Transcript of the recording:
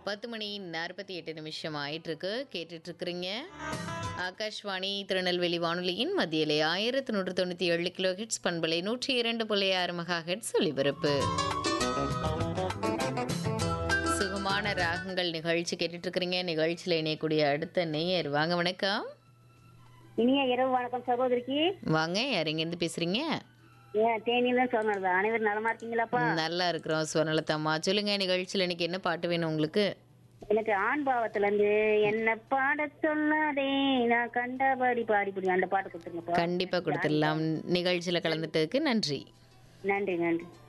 பத்து மணி நாற்பத்தி எட்டு நிமிஷம் ஆயிட்டிருக்கு கேட்டுட்ருக்குறீங்க ஆகாஷ்வாணி திருநெல்வேலி வானொலியின் மத்தியிலே ஆயிரத்தி நூற்று தொண்ணூற்றி ஏழு கிலோ ஹெட்ஸ் பண்பலை நூற்றி இரண்டு புள்ளி ஆறு மெகா ஹெட்ஸ் ஒலிபரப்பு சுகமான ராகங்கள் நிகழ்ச்சி கேட்டுட்ருக்குறீங்க நிகழ்ச்சியில் இணையக்கூடிய அடுத்த நேயர் வாங்க வணக்கம் இனிய இரவு வணக்கம் சகோதரிக்கு வாங்க யார் எங்கேருந்து பேசுகிறீங்க ஏன் தேனியில சொன்னது அனைவரும் நலமா இருக்கீங்களாப்பா நல்லா இருக்கிறோம் சுவர்ணலதாம்மா சொல்லுங்க நிகழ்ச்சியில் இன்னைக்கு என்ன பாட்டு வேணும் உங்களுக்கு எனக்கு ஆண் பாவத்துல இருந்து என்ன பாட சொல்லாதே நான் கண்டபடி பாடி புரியும் அந்த பாட்டு கொடுத்துருங்கப்பா கண்டிப்பாக கொடுத்துடலாம் நிகழ்ச்சியில் கலந்துட்டதுக்கு நன்றி நன்றி நன்றி